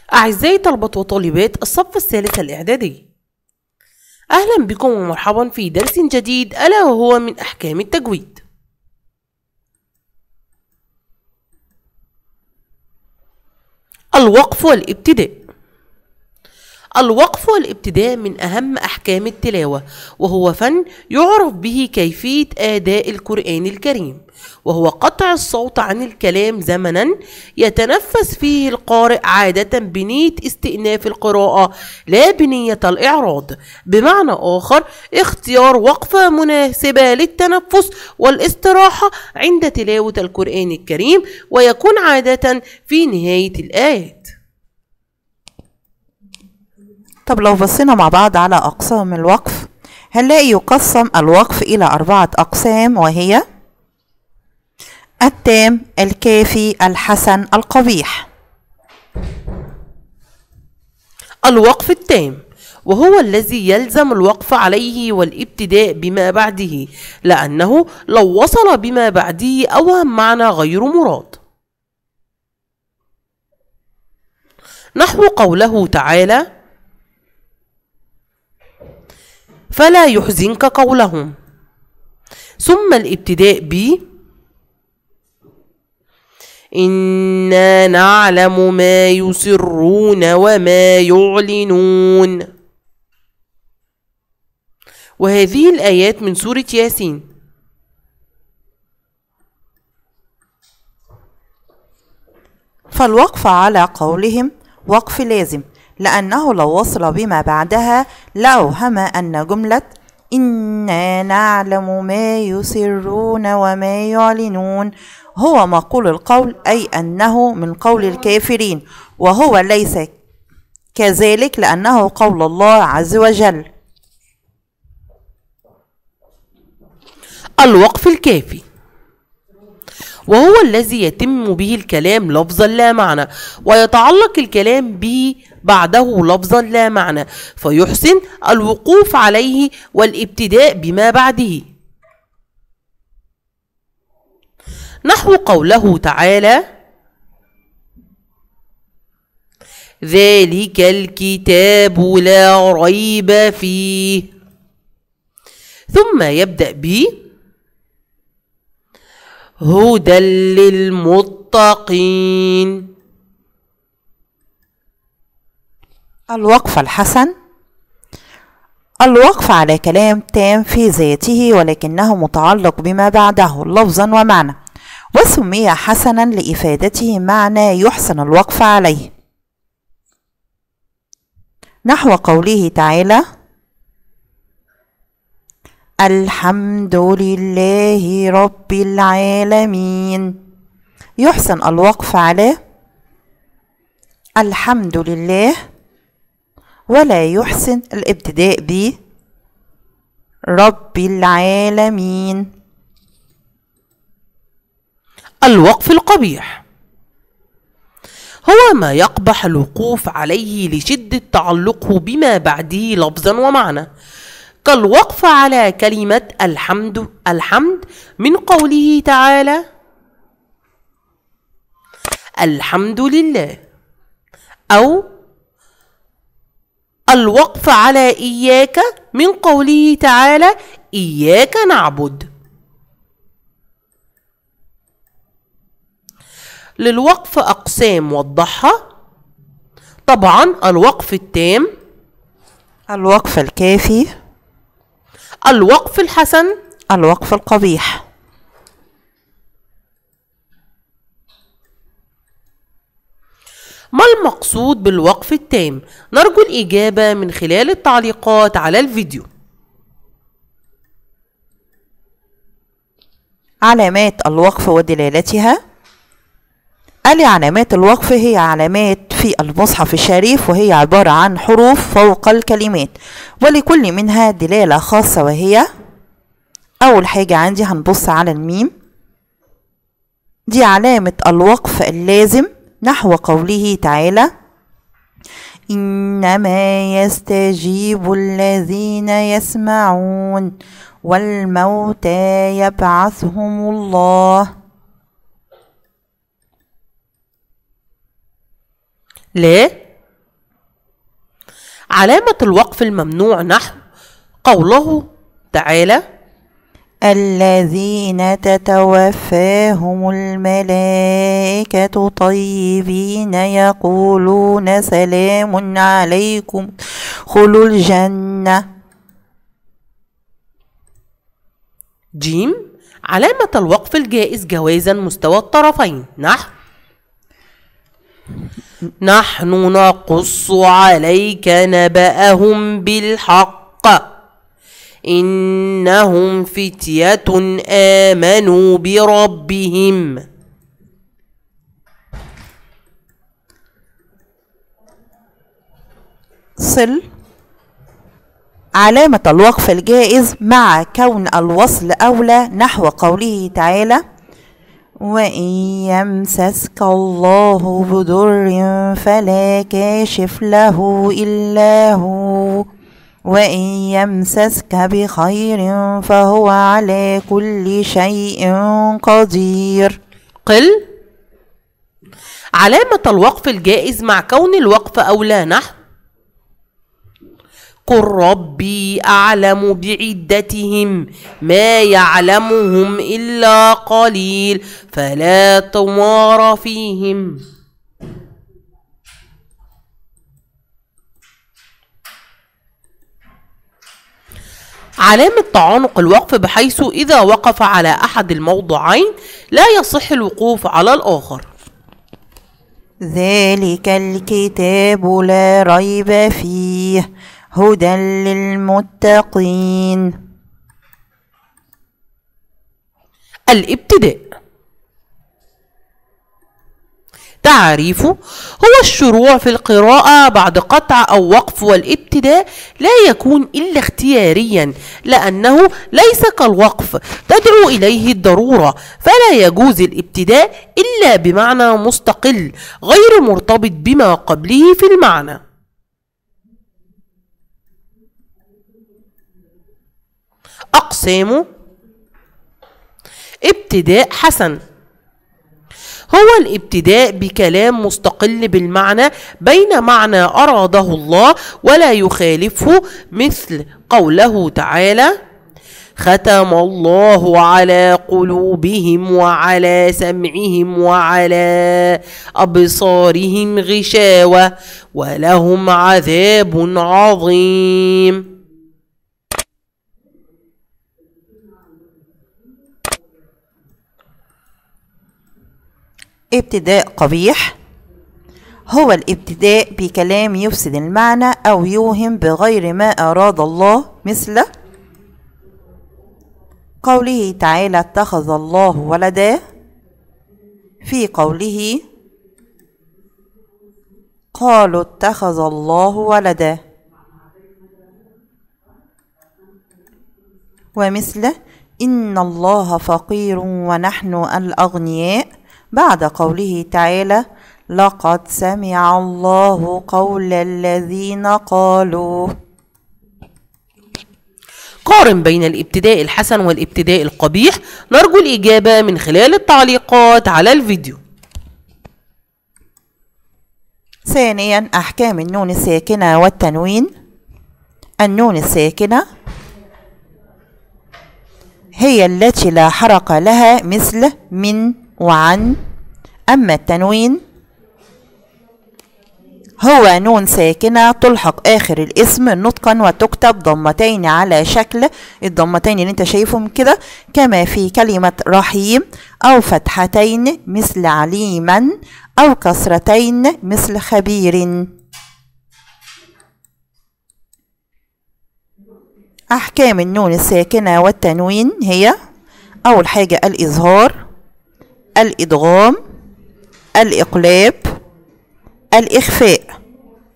أعزائي طلبة وطالبات الصف الثالث الإعدادي أهلا بكم ومرحبا في درس جديد ألا وهو من أحكام التجويد الوقف والابتداء الوقف والابتداء من أهم أحكام التلاوة وهو فن يعرف به كيفية آداء القرآن الكريم وهو قطع الصوت عن الكلام زمنا يتنفس فيه القارئ عادة بنية استئناف القراءة لا بنية الإعراض بمعنى آخر اختيار وقفة مناسبة للتنفس والاستراحة عند تلاوة القرآن الكريم ويكون عادة في نهاية الآيات طب لو بصينا مع بعض على أقسام الوقف هنلاقي يقسم الوقف إلى أربعة أقسام وهي التام الكافي الحسن القبيح الوقف التام وهو الذي يلزم الوقف عليه والابتداء بما بعده لأنه لو وصل بما بعده أوهم معنى غير مراد نحو قوله تعالى فلا يحزنك قولهم ثم الابتداء ب إنا نعلم ما يسرون وما يعلنون وهذه الآيات من سورة ياسين فالوقف على قولهم وقف لازم لأنه لو وصل بما بعدها لأوهم أن جملة إنا نعلم ما يسرون وما يعلنون هو مقول القول أي أنه من قول الكافرين وهو ليس كذلك لأنه قول الله عز وجل الوقف الكافي وهو الذي يتم به الكلام لفظا لا معنى ويتعلق الكلام به بعده لفظا لا معنى فيحسن الوقوف عليه والابتداء بما بعده نحو قوله تعالى ذلك الكتاب لا ريب فيه ثم يبدأ ب هدى للمتقين الوقف الحسن الوقف على كلام تام في ذاته ولكنه متعلق بما بعده لفظا ومعنى وسمي حسنا لإفادته معنى يحسن الوقف عليه نحو قوله تعالى الحمد لله رب العالمين يحسن الوقف على الحمد لله ولا يحسن الابتداء ب رب العالمين الوقف القبيح هو ما يقبح الوقوف عليه لشدة تعلقه بما بعده لفظا ومعنى كالوقف على كلمة الحمد الحمد من قوله تعالى الحمد لله أو الوقف على إياك من قوله تعالى إياك نعبد للوقف أقسام وضحها طبعا الوقف التام الوقف الكافي الوقف الحسن الوقف القبيح ما المقصود بالوقف التام؟ نرجو الإجابة من خلال التعليقات على الفيديو علامات الوقف ودلالتها ألي علامات الوقف هي علامات في المصحف الشريف وهي عبارة عن حروف فوق الكلمات ولكل منها دلالة خاصة وهي أول حاجة عندي هنبص على الميم دي علامة الوقف اللازم نحو قوله تعالى إنما يستجيب الذين يسمعون والموتى يبعثهم الله لا علامة الوقف الممنوع نحو قوله تعالى الذين تتوفاهم الملائكة طيبين يقولون سلام عليكم خلوا الجنة جيم علامة الوقف الجائز جوازا مستوى الطرفين نحو نحن نقص عليك نبأهم بالحق إنهم فتية آمنوا بربهم صل علامة الوقف الجائز مع كون الوصل أولى نحو قوله تعالى وإن يمسسك الله بضر فلا كاشف له إلا هو وإن يمسسك بخير فهو على كل شيء قدير قل علامة الوقف الجائز مع كون الوقف أولى نحو قل ربي أعلم بعدتهم ما يعلمهم إلا قليل فلا تمار فيهم علامة تعانق الوقف بحيث إذا وقف على أحد الموضعين لا يصح الوقوف على الآخر ذلك الكتاب لا ريب فيه هدى للمتقين الابتداء تعريفه هو الشروع في القراءة بعد قطع أو وقف والابتداء لا يكون إلا اختياريا لأنه ليس كالوقف تدعو إليه الضرورة فلا يجوز الابتداء إلا بمعنى مستقل غير مرتبط بما قبله في المعنى أقسامه ابتداء حسن هو الابتداء بكلام مستقل بالمعنى بين معنى أراده الله ولا يخالفه مثل قوله تعالى ختم الله على قلوبهم وعلى سمعهم وعلى أبصارهم غشاوة ولهم عذاب عظيم ابتداء قبيح هو الابتداء بكلام يفسد المعنى أو يوهم بغير ما أراد الله مثل قوله تعالى اتخذ الله ولدا في قوله قالوا اتخذ الله ولدا ومثل إن الله فقير ونحن الأغنياء بعد قوله تعالى لقد سمع الله قول الذين قالوا قارن بين الابتداء الحسن والابتداء القبيح نرجو الإجابة من خلال التعليقات على الفيديو ثانيا أحكام النون الساكنة والتنوين النون الساكنة هي التي لا حركة لها مثل من وعن أما التنوين هو نون ساكنة تلحق آخر الاسم نطقا وتكتب ضمتين على شكل الضمتين اللي انت شايفهم كده كما في كلمة رحيم أو فتحتين مثل عليما أو كسرتين مثل خبير أحكام النون الساكنة والتنوين هي أول حاجة الإظهار الإدغام الإقلاب الإخفاء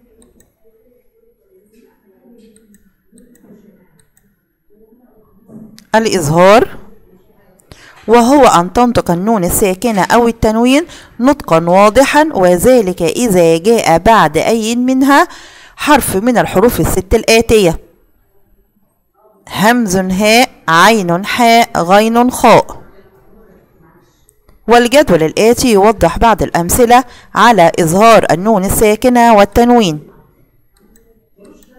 الإظهار وهو أن تنطق النون الساكنة أو التنوين نطقا واضحا وذلك إذا جاء بعد أي منها حرف من الحروف الست الآتية همز هاء عين حاء غين خاء والجدول الآتي يوضح بعض الأمثلة على إظهار النون الساكنة والتنوين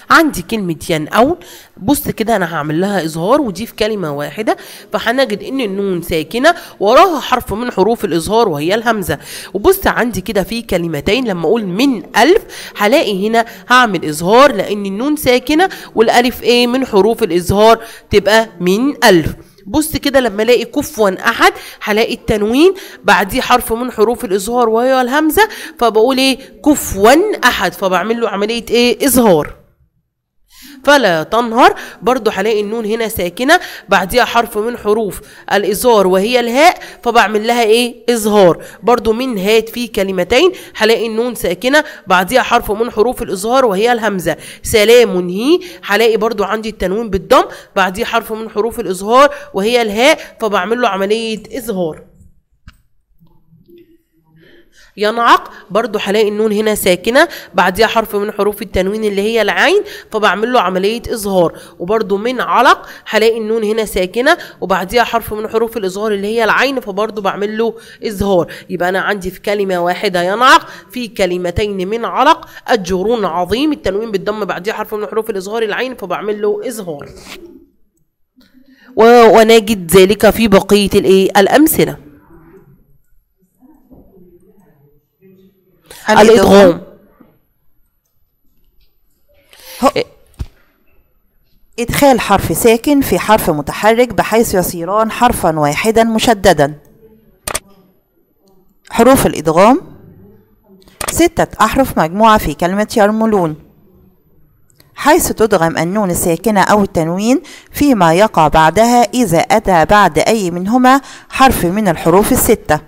عندي كلمة ينقون بص كده أنا هعمل لها إظهار ودي في كلمة واحدة فهنجد إن النون ساكنة وراها حرف من حروف الإظهار وهي الهمزة وبص عندي كده في كلمتين لما أقول من ألف هلاقي هنا هعمل إظهار لأن النون ساكنة والألف إيه من حروف الإظهار تبقى من ألف بص كده لما الاقي كفوا احد هلاقي التنوين بعديه حرف من حروف الاظهار وهي الهمزه فبقول ايه كفوا احد فبعمل له عمليه ايه اظهار فلا تنهر برضو هلاقي النون هنا ساكنة بعديها حرف من حروف الإظهار وهي الهاء فبعمل لها إيه إظهار برضو من هات في كلمتين هلاقي النون ساكنة بعديها حرف من حروف الإظهار وهي الهمزة سلام هي هلاقي برضو عندي التنوين بالضم بعديه حرف من حروف الإظهار وهي الهاء فبعمل له عملية إظهار ينعق برضو هلاقي النون هنا ساكنة بعديها حرف من حروف التنوين اللي هي العين فبعمل له عملية إظهار وبرضو من علق هلاقي النون هنا ساكنة وبعديها حرف من حروف الإظهار اللي هي العين فبرضو بعمل له إظهار يبقى أنا عندي في كلمة واحدة ينعق في كلمتين من علق الجرون عظيم التنوين بالضم بعديها حرف من حروف الإظهار العين فبعمل له إظهار و- ونجد ذلك في بقية الإيه الأمثلة الإدغام هو- إدخال حرف ساكن في حرف متحرك بحيث يصيران حرفا واحدا مشددا حروف الإدغام ستة أحرف مجموعة في كلمة يرملون حيث تدغم النون الساكنة أو التنوين فيما يقع بعدها إذا أتى بعد أي منهما حرف من الحروف الستة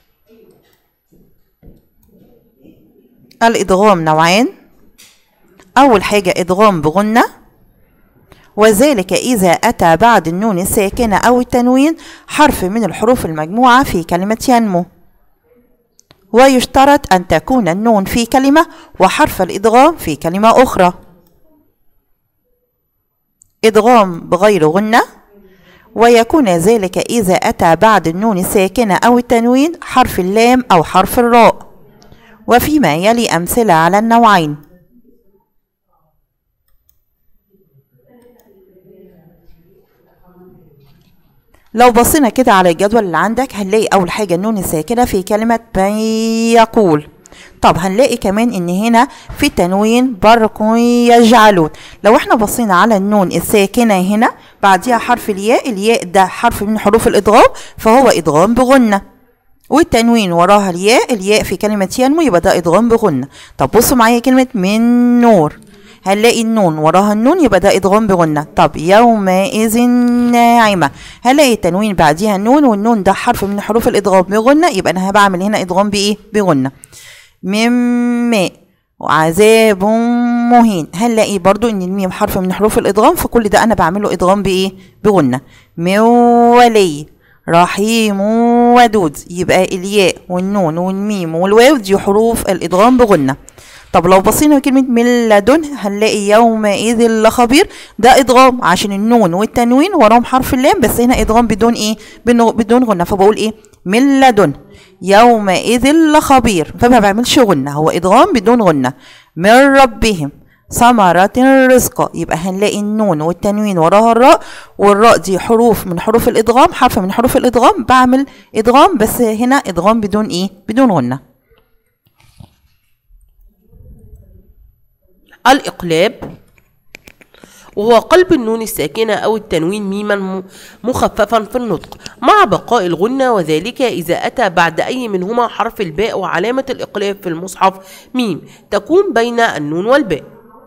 الإدغام نوعين أول حاجة إدغام بغنة وذلك إذا أتى بعد النون الساكنة أو التنوين حرف من الحروف المجموعة في كلمة ينمو ويشترط أن تكون النون في كلمة وحرف الإدغام في كلمة أخرى إدغام بغير غنة ويكون ذلك إذا أتى بعد النون الساكنة أو التنوين حرف اللام أو حرف الراء وفيما يلي أمثلة على النوعين لو بصينا كده على الجدول اللي عندك هنلاقي أول حاجة النون الساكنة في كلمة من يقول طب هنلاقي كمان ان هنا في تنوين برق يجعلون لو احنا بصينا على النون الساكنة هنا بعديها حرف الياء الياء ده حرف من حروف الادغام فهو ادغام بغنة والتنوين وراها الياء الياء في كلمة ينمو يبقى ده ادغام بغنة طب بصوا معايا كلمة من نور هنلاقي النون وراها النون يبقى ده ادغام بغنة طب يومئذ ناعمة هنلاقي التنوين بعديها النون والنون ده حرف من حروف الادغام بغنة يبقى انا بعمل هنا ادغام بايه بغنة من ماء وعذاب مهين هنلاقي برضو ان الميم حرف من حروف الادغام فكل ده انا بعمله ادغام بايه بغنة من ولي رحيم ودود يبقى الياء والنون والميم والواو دي حروف الادغام بغنة طب لو بصينا كلمة من لدن هنلاقي يومئذ لخبير ده ادغام عشان النون والتنوين وراهم حرف اللام بس هنا ادغام بدون ايه بنو- بدون غنة فبقول ايه من لدن يومئذ لخبير فما بعملش غنة هو ادغام بدون غنة من ربهم ثمرة رزقا يبقى هنلاقي النون والتنوين وراها الراء والراء دي حروف من حروف الادغام حرف من حروف الادغام بعمل ادغام بس هنا ادغام بدون ايه بدون غنة الإقلاب وهو قلب النون الساكنة أو التنوين ميما م- مخففا في النطق مع بقاء الغنة وذلك إذا أتى بعد أي منهما حرف الباء وعلامة الإقلاب في المصحف ميم تكون بين النون والباء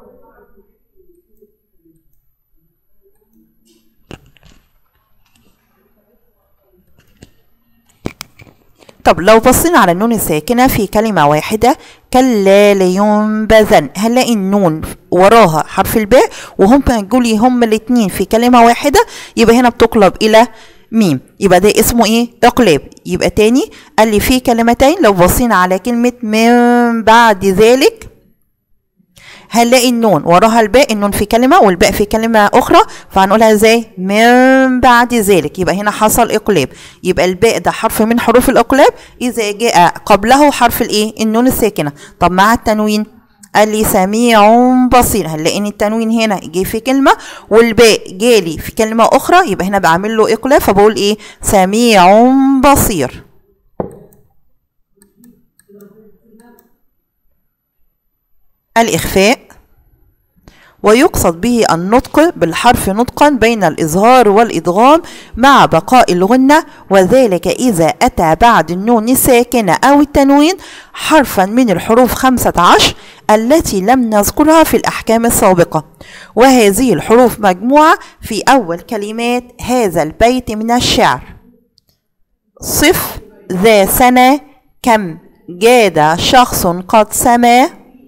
طب لو بصينا على النون الساكنة في كلمة واحدة كلا لينبذن هنلاقي النون وراها حرف الباء وهم جولي هم الاتنين في كلمة واحدة يبقى هنا بتقلب إلى ميم يبقى ده اسمه ايه اقلاب يبقى تاني قال لي في كلمتين لو بصينا على كلمة من بعد ذلك هنلاقي النون وراها الباء النون في كلمة والباء في كلمة أخرى فهنقولها ازاي من بعد ذلك يبقى هنا حصل إقلاب يبقى الباء ده حرف من حروف الإقلاب إذا جاء قبله حرف الإيه النون الساكنة طب مع التنوين قال لي سميع بصير هنلاقي ان التنوين هنا جه في كلمة والباء جالي في كلمة أخرى يبقى هنا بعمل له إقلاب فبقول إيه سميع بصير الإخفاء ويقصد به النطق بالحرف نطقا بين الإظهار والإدغام مع بقاء الغنة وذلك إذا أتى بعد النون الساكنة أو التنوين حرفا من الحروف خمسة عشر التي لم نذكرها في الأحكام السابقة وهذه الحروف مجموعة في أول كلمات هذا البيت من الشعر صف ذا سنة كم جاد شخص قد سما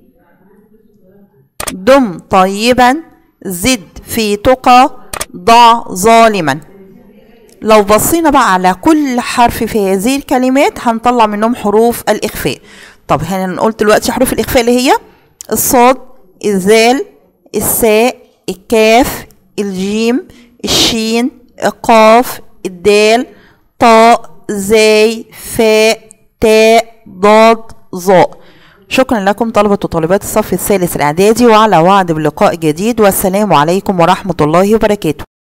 دم طيبا زد في تقى ضع ظالما لو بصينا بقى على كل حرف في هذه الكلمات هنطلع منهم حروف الإخفاء طب هنا نقول دلوقتي حروف الإخفاء اللي هي الصاد الزال الساء الكاف الجيم الشين القاف الدال طاء زاي فاء تاء ضاد ظاء شكرا لكم طلبة وطالبات الصف الثالث الإعدادي وعلى وعد بلقاء جديد والسلام عليكم ورحمة الله وبركاته